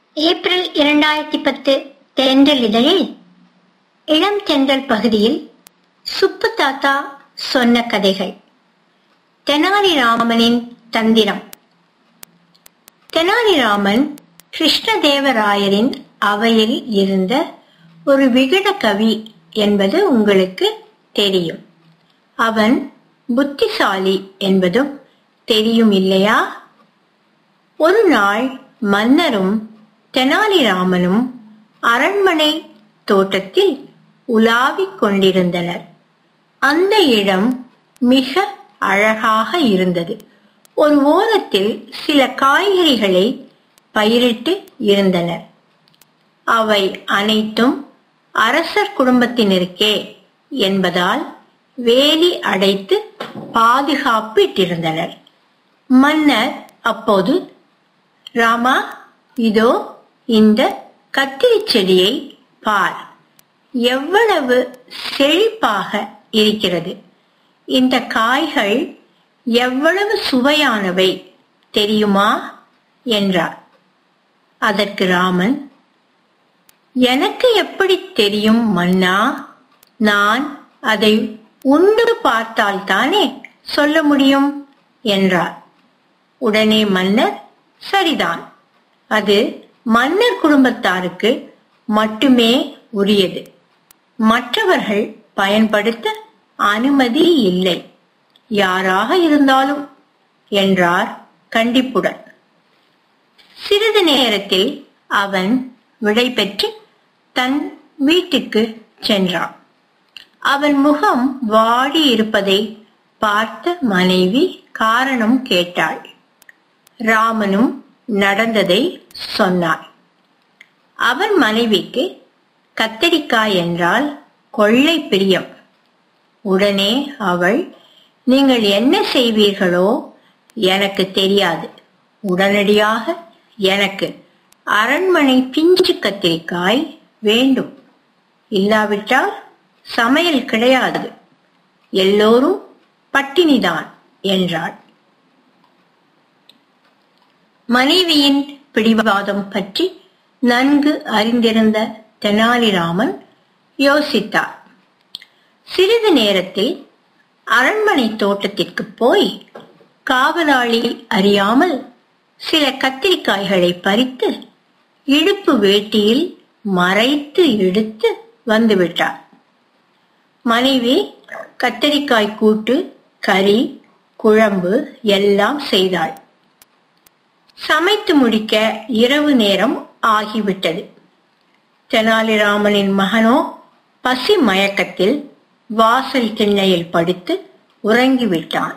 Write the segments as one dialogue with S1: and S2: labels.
S1: April இரண்டாயிரத்தி பத்து தென்றல் இதழில் இளம் தென்றல் பகுதியில் சுப்பு தாத்தா சொன்ன கதைகள் தெனாலிராமனின் தந்திரம் தெனாலிராமன் கிருஷ்ணதேவராயரின் அவையில் இருந்த ஒரு விகட கவி என்பது உங்களுக்கு தெரியும் அவன் புத்திசாலி என்பதும் தெரியும் இல்லையா ஒரு நாள் மன்னரும் தெனாலிராமனும் அரண்மனை தோட்டத்தில் உலாவிக் கொண்டிருந்தனர் அந்த இடம் மிக அழகாக இருந்தது ஒரு ஓரத்தில் சில காய்கறிகளை பயிரிட்டு இருந்தனர் அவை அனைத்தும் அரசர் குடும்பத்தினருக்கே என்பதால் வேலி அடைத்து பாதுகாப்பு இட்டிருந்தனர் மன்னர் அப்போது ராமா இதோ இந்த கத்திரி செடியை பார் எவ்வளவு செழிப்பாக இருக்கிறது இந்த காய்கள் எவ்வளவு சுவையானவை தெரியுமா என்றார் அதற்கு ராமன் எனக்கு எப்படி தெரியும் மன்னா நான் அதை உண்டு பார்த்தால் தானே சொல்ல முடியும் என்றார் உடனே மன்னர் சரிதான் அது மன்னர் குடும்பத்தாருக்கு மட்டுமே உரியது மற்றவர்கள் பயன்படுத்த அனுமதி இல்லை யாராக இருந்தாலும் என்றார் கண்டிப்புடன் சிறிது நேரத்தில் அவன் விடை பெற்று தன் வீட்டுக்கு சென்றான் அவன் முகம் வாடி இருப்பதை பார்த்த மனைவி காரணம் கேட்டாள் ராமனும் நடந்ததை சொன்னார் அவன் மனைவிக்கு கத்தரிக்காய் என்றால் கொள்ளை பிரியம் உடனே அவள் நீங்கள் என்ன செய்வீர்களோ எனக்கு தெரியாது உடனடியாக எனக்கு அரண்மனை பிஞ்சு கத்திரிக்காய் வேண்டும் இல்லாவிட்டால் சமையல் கிடையாது எல்லோரும் பட்டினிதான் என்றாள் மனைவியின் பிடிவாதம் பற்றி நன்கு அறிந்திருந்த தெனாலிராமன் யோசித்தார் சிறிது நேரத்தில் அரண்மனை தோட்டத்திற்கு போய் காவலாளி அறியாமல் சில கத்திரிக்காய்களை பறித்து இடுப்பு வேட்டியில் மறைத்து எடுத்து வந்துவிட்டார் மனைவி கத்தரிக்காய் கூட்டு கறி குழம்பு எல்லாம் செய்தாள் சமைத்து முடிக்க இரவு நேரம் ஆகிவிட்டது தெனாலிராமனின் மகனோ பசி மயக்கத்தில் வாசல் திண்ணையில் படுத்து உறங்கிவிட்டான்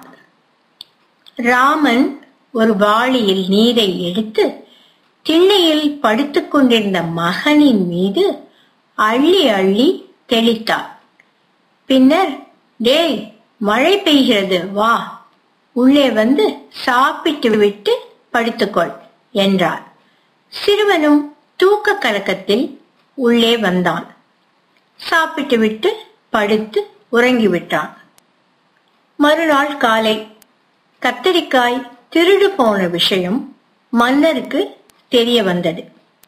S1: ராமன் ஒரு வாளியில் நீரை எடுத்து திண்ணையில் படுத்துக் கொண்டிருந்த மகனின் மீது அள்ளி அள்ளி தெளித்தார் பின்னர் டேய் மழை பெய்கிறது வா உள்ளே வந்து சாப்பிட்டு விட்டு படுத்துக்கொள் என்றார் சிறுவனும் தூக்க கலக்கத்தில் உள்ளே வந்தான் சாப்பிட்டு விட்டு படுத்து உறங்கிவிட்டான் மறுநாள் காலை கத்தரிக்காய் திருடு போன விஷயம் மன்னருக்கு தெரிய வந்தது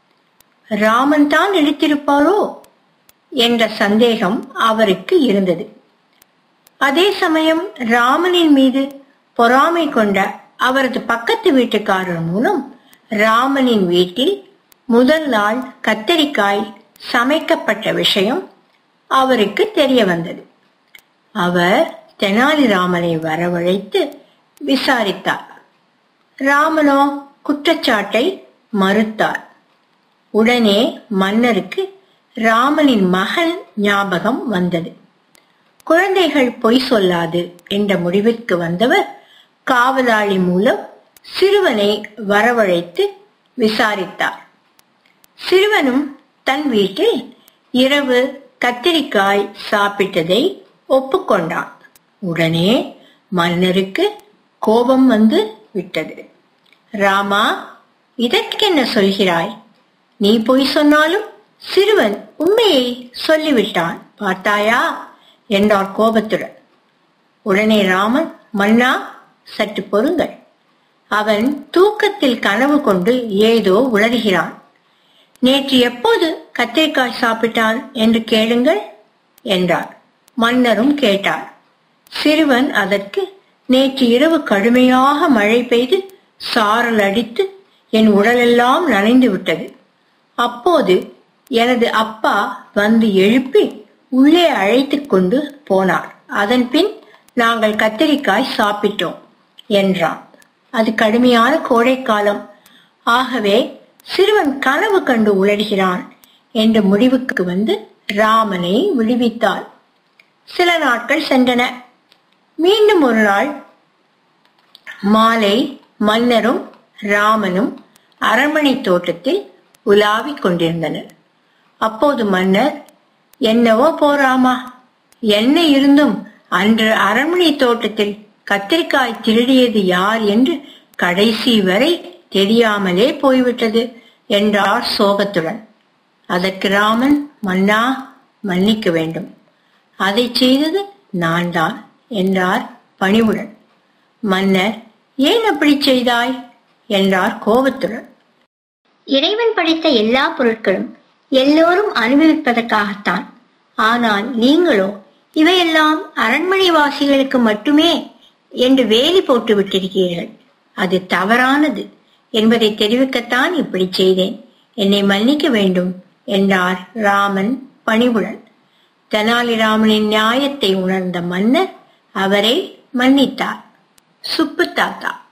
S1: ராமன் தான் எடுத்திருப்பாரோ என்ற சந்தேகம் அவருக்கு இருந்தது அதே சமயம் ராமனின் மீது பொறாமை கொண்ட அவரது பக்கத்து வீட்டுக்காரர் மூலம் ராமனின் வீட்டில் முதல் நாள் கத்தரிக்காய் சமைக்கப்பட்ட விஷயம் அவருக்கு தெரிய வந்தது அவர் தெனாலிராமனை வரவழைத்து விசாரித்தார் ராமனோ குற்றச்சாட்டை மறுத்தார் உடனே மன்னருக்கு ராமனின் மகன் ஞாபகம் வந்தது குழந்தைகள் பொய் சொல்லாது என்ற முடிவிற்கு வந்தவர் காவலாளி மூலம் சிறுவனை வரவழைத்து விசாரித்தார் சிறுவனும் தன் வீட்டில் இரவு கத்திரிக்காய் சாப்பிட்டதை ஒப்புக்கொண்டான் உடனே மன்னருக்கு கோபம் வந்து விட்டது ராமா இதற்கென்ன சொல்கிறாய் நீ பொய் சொன்னாலும் சிறுவன் உண்மையை சொல்லிவிட்டான் பார்த்தாயா என்றார் கோபத்துடன் உடனே ராமன் மன்னா சற்று பொறுங்கள் அவன் தூக்கத்தில் கனவு கொண்டு ஏதோ உளறுகிறான் நேற்று எப்போது கத்திரிக்காய் சாப்பிட்டார் என்று கேளுங்கள் என்றார் மன்னரும் கேட்டார் சிறுவன் அதற்கு நேற்று இரவு கடுமையாக மழை பெய்து சாரல் அடித்து என் உடலெல்லாம் நனைந்து விட்டது அப்போது எனது அப்பா வந்து எழுப்பி உள்ளே அழைத்துக் கொண்டு போனார் அதன் பின் நாங்கள் கத்திரிக்காய் சாப்பிட்டோம் என்றான் அது கடுமையான கோடைக்காலம் ஆகவே சிறுவன் கனவு கண்டு உளறுகிறான் என்ற முடிவுக்கு வந்து ராமனை விடுவித்தாள் சில நாட்கள் சென்றன மீண்டும் ஒரு நாள் மாலை மன்னரும் ராமனும் அரண்மனை தோட்டத்தில் உலாவிக் கொண்டிருந்தனர் அப்போது மன்னர் என்னவோ போராமா என்ன இருந்தும் அன்று அரண்மனை தோட்டத்தில் கத்திரிக்காய் திருடியது யார் என்று கடைசி வரை தெரியாமலே போய்விட்டது என்றார் சோகத்துடன் அதற்கு ராமன் மன்னா மன்னிக்க வேண்டும் அதை செய்தது நான் தான் என்றார் பணிவுடன் மன்னர் ஏன் அப்படி செய்தாய் என்றார் கோபத்துடன்
S2: இறைவன் படைத்த எல்லா பொருட்களும் எல்லோரும் அனுபவிப்பதற்காகத்தான் ஆனால் நீங்களோ இவையெல்லாம் அரண்மனை வாசிகளுக்கு மட்டுமே என்று வேலி போட்டு விட்டிருக்கிறீர்கள் அது தவறானது என்பதை தெரிவிக்கத்தான் இப்படி செய்தேன் என்னை மன்னிக்க வேண்டும் என்றார் ராமன் பணிவுடன் தெனாலிராமனின் நியாயத்தை உணர்ந்த மன்னர் அவரை மன்னித்தார் சுப்பு தாத்தா